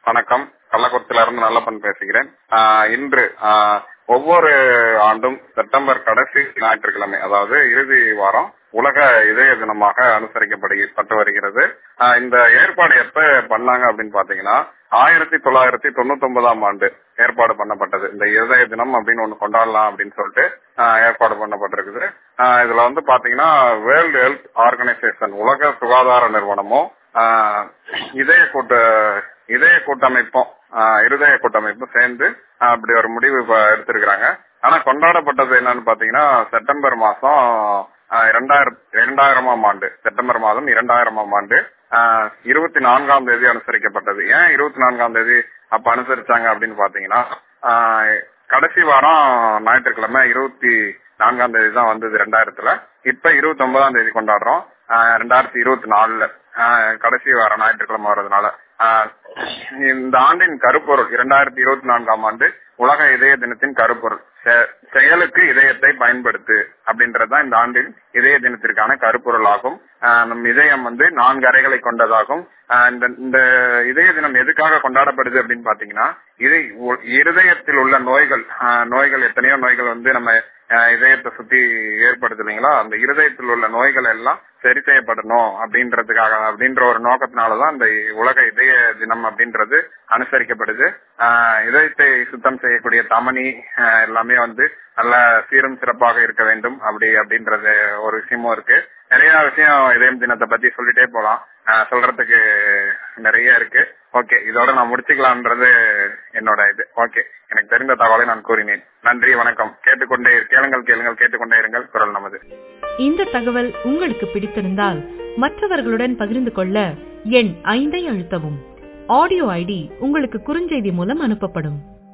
வணக்கம் கள்ளக்குறிச்சியில இருந்து நல்லப்பன் பேசுகிறேன் ஆஹ் இன்று ஆஹ் ஒவ்வொரு ஆண்டும் செப்டம்பர் கடைசி ஞாயிற்றுக்கிழமை அதாவது இறுதி வாரம் உலக இதய தினமாக அனுசரிக்கப்பட்டு வருகிறது ஆஹ் இந்த ஏற்பாடு எப்ப பண்ணாங்க அப்படின்னு பாத்தீங்கன்னா ஆயிரத்தி தொள்ளாயிரத்தி தொண்ணூத்தி ஒன்பதாம் ஆண்டு ஏற்பாடு பண்ணப்பட்டது இந்த இதய தினம் அப்படின்னு ஒண்ணு கொண்டாடலாம் அப்படின்னு சொல்லிட்டு ஆஹ் ஏற்பாடு பண்ணப்பட்டிருக்குது ஆஹ் இதுல வந்து பாத்தீங்கன்னா வேர்ல்டு ஹெல்த் ஆர்கனைசேஷன் உலக சுகாதார நிறுவனமும் ஆஹ் இதய கூட்ட இதய கூட்டமைப்பும் ஆஹ் இருதய கூட்டமைப்பும் சேர்ந்து ஆஹ் அப்படி ஒரு முடிவு இப்ப எடுத்திருக்கிறாங்க ஆனா கொண்டாடப்பட்டது என்னன்னு பாத்தீங்கன்னா செப்டம்பர் மாசம் இரண்டாயிரம் இரண்டாயிரமாம் ஆண்டு செப்டம்பர் மாதம் இரண்டாயிரமாம் ஆண்டு இருபத்தி நான்காம் தேதி அனுசரிக்கப்பட்டது ஏன் இருபத்தி நான்காம் தேதி அப்ப அனுசரிச்சாங்க அப்படின்னு பாத்தீங்கன்னா கடைசி வாரம் ஞாயிற்றுக்கிழமை இருபத்தி நான்காம் தேதி தான் வந்தது ரெண்டாயிரத்துல இப்ப இருபத்தி ஒன்பதாம் தேதி கொண்டாடுறோம் ரெண்டாயிரத்தி இருபத்தி நாலுல கடைசி வாரம் ஞாயிற்றுக்கிழமை வர்றதுனால இந்த ஆண்டின் கருப்பொருள் இரண்டாயிரத்தி இருபத்தி நான்காம் ஆண்டு உலக இதய தினத்தின் கருப்பொருள் செயலுக்கு இதயத்தை பயன்படுத்து அப்படின்றதுதான் இந்த ஆண்டின் இதய தினத்திற்கான கருப்பொருள் ஆகும் நம் இதயம் வந்து நான்கு அறைகளை கொண்டதாகும் இந்த இந்த இதய தினம் எதுக்காக கொண்டாடப்படுது அப்படின்னு பாத்தீங்கன்னா இது இருதயத்தில் உள்ள நோய்கள் நோய்கள் எத்தனையோ நோய்கள் வந்து நம்ம இதயத்தை சுத்தி ஏற்படுது இல்லைங்களா அந்த இருதயத்தில் உள்ள நோய்கள் எல்லாம் சரி செய்யப்படணும் அப்படின்றதுக்காக அப்படின்ற ஒரு நோக்கத்தினாலதான் இந்த உலக இதய தினம் அப்படின்றது அனுசரிக்கப்படுது இதயத்தை சுத்தம் செய்யக்கூடிய தமனி எல்லாமே வந்து நல்ல சீரும் சிறப்பாக இருக்க வேண்டும் அப்படி அப்படின்றது ஒரு விஷயமும் இருக்கு நிறைய விஷயம் இதயம் தினத்தை பத்தி சொல்லிட்டே போலாம் சொல்றதுக்கு நிறைய இருக்கு ஓகே இதோட நான் முடிச்சுக்கலாம்ன்றது என்னோட இது ஓகே எனக்கு தெரிந்த தகவலை நான் கூறினேன் நன்றி வணக்கம் கேட்டுக்கொண்டே கேளுங்கள் கேளுங்கள் கேட்டுக்கொண்டே இருங்கள் குரல் நமது இந்த தகவல் உங்களுக்கு பிடித்திருந்தால் மற்றவர்களுடன் பகிர்ந்து கொள்ள எண் ஐந்தை அழுத்தவும் ஆடியோ ஐடி உங்களுக்கு குறுஞ்செய்தி மூலம் அனுப்பப்படும்